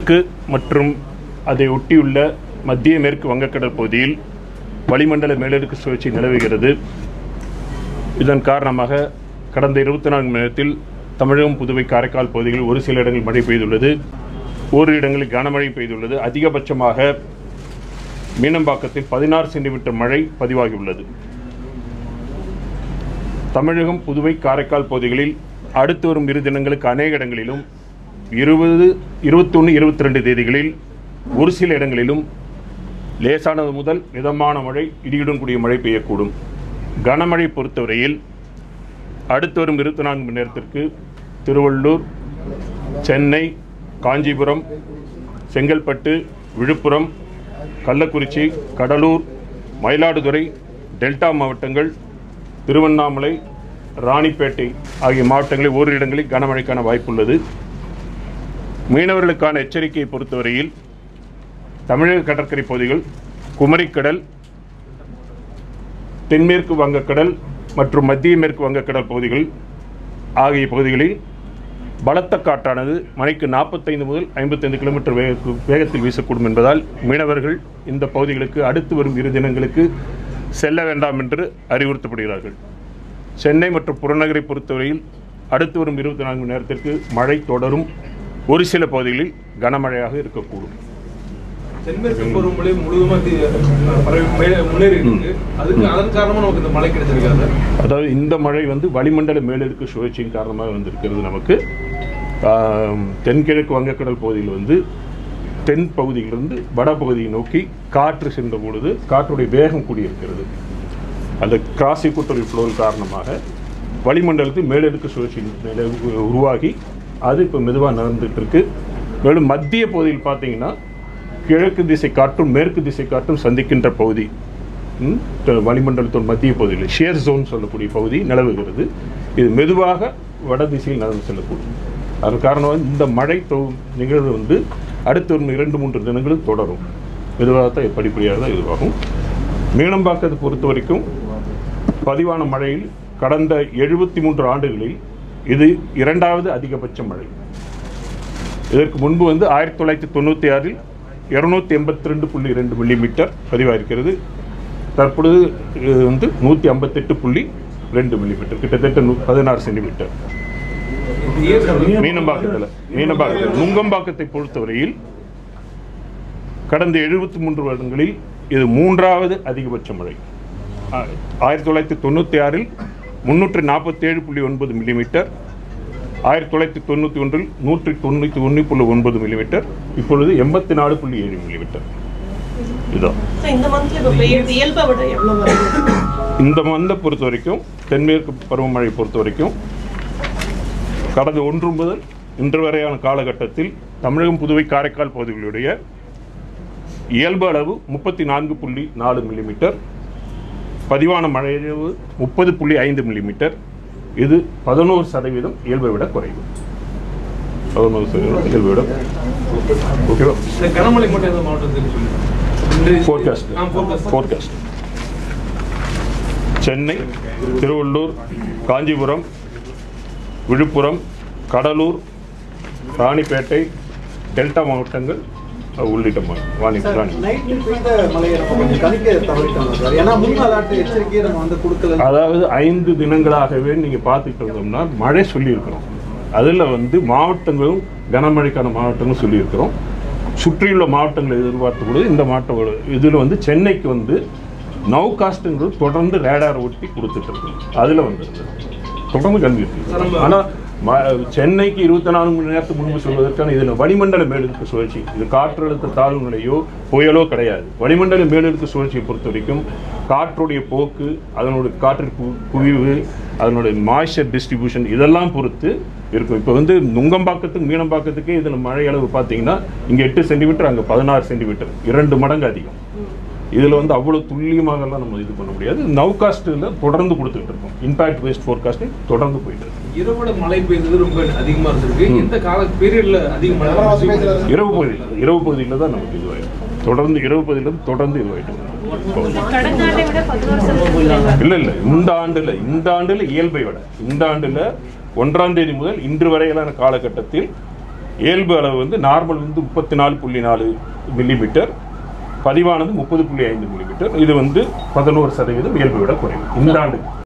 தெற்கு மற்றும் அதை ஒட்டியுள்ள மத்திய மேற்கு வங்கக்கடல் பகுதியில் வளிமண்டல மேலடுக்கு சுழற்சி நிலவுகிறது இதன் காரணமாக கடந்த இருபத்தி நான்கு மணி நேரத்தில் தமிழகம் புதுவை காரைக்கால் பகுதிகளில் ஒரு சில இடங்களில் மழை பெய்துள்ளது ஓரிரு இடங்களில் கனமழை பெய்துள்ளது அதிகபட்சமாக மீனம்பாக்கத்தில் பதினாறு சென்டிமீட்டர் மழை பதிவாகியுள்ளது தமிழகம் புதுவை காரைக்கால் பகுதிகளில் அடுத்து வரும் இரு தினங்களுக்கு அநேக இடங்களிலும் இருபது இருபத்தொன்று இருபத்தி ரெண்டு தேதிகளில் ஒரு சில இடங்களிலும் லேசானது முதல் மிதமான மழை இடியுடன் கூடிய மழை பெய்யக்கூடும் கனமழை பொறுத்தவரையில் அடுத்து வரும் இருபத்தி நான்கு மணி நேரத்திற்கு திருவள்ளூர் சென்னை காஞ்சிபுரம் செங்கல்பட்டு விழுப்புரம் கள்ளக்குறிச்சி கடலூர் மயிலாடுதுறை டெல்டா மாவட்டங்கள் திருவண்ணாமலை ராணிப்பேட்டை ஆகிய மாவட்டங்களில் ஓரிரு இடங்களில் கனமழைக்கான வாய்ப்புள்ளது மீனவர்களுக்கான எச்சரிக்கையை பொறுத்தவரையில் தமிழக கடற்கரை பகுதிகள் குமரிக்கடல் தென்மேற்கு வங்கக்கடல் மற்றும் மத்திய மேற்கு வங்கக்கடல் பகுதிகள் ஆகிய பகுதிகளில் பலத்த காற்றானது மணிக்கு நாற்பத்தைந்து முதல் ஐம்பத்தைந்து கிலோமீட்டர் வேக வேகத்தில் வீசக்கூடும் என்பதால் மீனவர்கள் இந்த பகுதிகளுக்கு அடுத்து வரும் இரு தினங்களுக்கு செல்ல வேண்டாம் என்று அறிவுறுத்தப்படுகிறார்கள் சென்னை மற்றும் புறநகரை பொறுத்தவரையில் அடுத்து வரும் இருபத்தி நான்கு மணி நேரத்திற்கு மழை தொடரும் ஒரு சில பகுதிகளில் கனமழையாக இருக்கக்கூடும் தென்மேற்கு பருவமழை முழுவதுமா தி- பரவி மே- முன்னேறி இருக்கு அதுக்கு அதன் காரணமா நமக்கு இந்த மழை கிடைச்சிருக்காது அதாவது இந்த மழை வந்து வளிமண்டல மேலடுக்கு சுழற்சியின் காரணமாக வந்திருக்கிறது நமக்கு ஆம், தென்கிழக்கு வங்கக்கடல் பகுதியில் வந்து தென் பகுதியிலிருந்து வடபகுதியை நோக்கி காற்று சென்ற பொழுது காற்றுடைய வேகம் கூடியிருக்கிறது அந்த கிராசி கூட்டல் ஃப்ளோவின் காரணமாக வளிமண்டலத்தில் மேலடுக்கு சுழற்சி நிலை உருவாகி அது இப்போ மெதுவாக நடந்துட்டு இருக்கு மேலும் மத்திய பகுதியில் பார்த்தீங்கன்னா கிழக்கு திசை காற்றும் மேற்கு திசை காற்றும் சந்திக்கின்ற பகுதி ம், த- வளிமண்டலத்தின் மத்திய பகுதியில் ஷேர் ஜோன் சொல்லக்கூடிய பகுதி நிலவுகிறது இது மெதுவாக வட திசையில் நடந்து செல்லக்கூடும் அதன் காரணமாக இந்த மழை தொ நிகழ்வு வந்து அடுத்த ஒரு இரண்டு மூன்று தினங்களும் தொடரும் மெதுவாக தான் படிப்படியாக தான் இதுவாகும் மீனம்பாக்கத்தை பொறுத்த வரைக்கும் பதிவான மழையில் கடந்த எழுபத்தி மூன்று ஆண்டுகளில் இது இரண்டாவது அதிகபட்ச மழை இதற்கு முன்பு வந்து ஆயிரத்தி தொள்ளாயிரத்தி தொண்ணூற்றி ஆறில் இரநூத்தி எண்பத்தி ரெண்டு புள்ளி ரெண்டு மில்லிமீட்டர் பதிவாயிருக்கிறது தற்பொழுது இது வந்து நூற்றி ஐம்பத்தெட்டு புள்ளி ரெண்டு மில்லிமீட்டர் கிட்டத்தட்ட நூ- பதினாறு சென்டிமீட்டர் இது ஏன் மீனம்பாக்கத்தில் மீனம்பாக்கத்தில் நுங்கம்பாக்கத்தை பொறுத்தவரையில் கடந்த எழுபத்தி மூன்று வருடங்களில் இது மூன்றாவது அதிகபட்ச மழை ஆ- ஆயிரத்தி தொள்ளாயிரத்தி தொண்ணூற்றி ஆறில் முன்னூற்றி நாற்பத்தேழு புள்ளி ஒன்பது மில்லிமீட்டர் ஆயிரத்தி தொள்ளாயிரத்தி தொண்ணூற்றி ஒன்றில் நூற்றி தொண்ணூற்றி ஒன்று புள்ளி ஒன்பது மில்லிமீட்டர் இப்பொழுது எண்பத்தி நாலு புள்ளி ஏழு மில்லிமீட்டர் இதுதான் So, இந்த மந்த்ல இப்ப பெய்யறது இயல்பை விட எவ்வளவு வருது இந்த மந்தை பொறுத்த வரைக்கும் தென்மேற்கு பருவமழை பொறுத்த வரைக்கும் கடந்த ஒன்று முதல் இன்று வரையான காலகட்டத்தில் தமிழகம் புதுவை காரைக்கால் பகுதிகளுடைய இயல்பு அளவு முப்பத்தி நான்கு புள்ளி நாலு மில்லிமீட்டர் பதிவான மழை அளவு முப்பது புள்ளி ஐந்து மில்லிமீட்டர் இது பதினோரு சதவீதம் இயல்பை விட குறைவு பதினோரு சதவீதம் இயல்பை விட ஓகேவா இந்த கனமழை மட்டும் எந்த மாவட்டத்துக்கு சொல்லுங்க இன்றைய- Forecast. ஆ, forecast. forecast Chennai Tiruvallur Kanchipuram Villupuram Cuddalore Ranipet delta மாவட்டங்கள் அஹ், உள்ளிட்ட மா- வானி சார், ராணி நைட்டில் பெய்த மழையை நம்ம கொஞ்சம் கணிக்க தவறிட்டோம் சார் ஏன்னா முன் அலாட்டு எச்சரிக்கையை நம்ம வந்து கொடுக்கல அதாவது ஐந்து தினங்களாகவே நீங்க பார்த்துட்டு இருந்தோம்னா மழை சொல்லியிருக்கிறோம் அதில் வந்து மாவட்டங்களும் கனமழைக்கான மாவட்டங்களும் சொல்லியிருக்கிறோம் சுற்றியுள்ள மாவட்டங்களை எதிர்பார்த்த பொழுது இந்த மாவட்ட இதில் வந்து சென்னைக்கு வந்து நவ் காஸ்ட்டுங்கிறது தொடர்ந்து ரேடார் ஒட்டி கொடுத்துட்டு இருக்கு அதில் வந்து தொடர்ந்து கல்வி இருக்கு ஆனால் சென்னைக்கு இருபத்தி நாலு மணி நேரத்துக்கு முன்பு சொல்வதற்கான இதில் வளிமண்டல மேலடுக்கு சுழற்சி இது காற்றழுத்த தாழ்வு நிலையோ புயலோ கிடையாது வளிமண்டல மேலடுக்கு சுழற்சியை பொறுத்த வரைக்கும் காற்றுடைய போக்கு அதனுடைய காற்று கு- குவிவு அதனுடைய மாய்ச்சர் டிஸ்ட்ரிபியூஷன் இதெல்லாம் பொறுத்து இருக்கும் இப்போ வந்து நுங்கம்பாக்கத்துக்கு மீனம்பாக்கத்துக்கே இதில் மழை அளவு பார்த்தீங்கன்னா இங்கே எட்டு சென்டிமீட்டர் அங்கே பதினாறு சென்டிமீட்டர் இரண்டு மடங்கு அதிகம் இதில் வந்து அவ்வளோ துல்லியமாகலாம் நம்ம இது பண்ண முடியாது நவ்காஸ்ட்டில் தொடர்ந்து கொடுத்துட்டு இருக்கோம் இம்பாக்ட் பேஸ்ட் ஃபோர்காஸ்டிங் தொடர்ந்து போயிட்டு இருக்கு இரவோட மழை பெய்தது ரொம்ப அதிகமா இருந்திருக்கு இந்த கால பீரியட்ல அதிக மழை பெய்தது. இரவு பகுதியில் இரவு பகுதியில் தான் நமக்கு இதுவாயிடும் தொடர்ந்து இரவு பகுதியில் தொடர்ந்து இதுவாயிட்டு கடந்த ஆண்டை விட பதினோரு சதவீதம் இல்லை இல்லை இந்த ஆண்டில் இந்த ஆண்டில் இயல்பை விட இந்த ஆண்டில் ஒன்றாம் தேதி முதல் இன்று வரையிலான காலகட்டத்தில் இயல்பு அளவு வந்து நார்மல் வந்து முப்பத்தி நாலு புள்ளி நாலு மில்லிமீட்டர் பதிவானது முப்பது புள்ளி ஐந்து மில்லிமீட்டர் இது வந்து பதினோரு சதவீதம் இயல்பை விட குறைவு இந்த ஆண்டு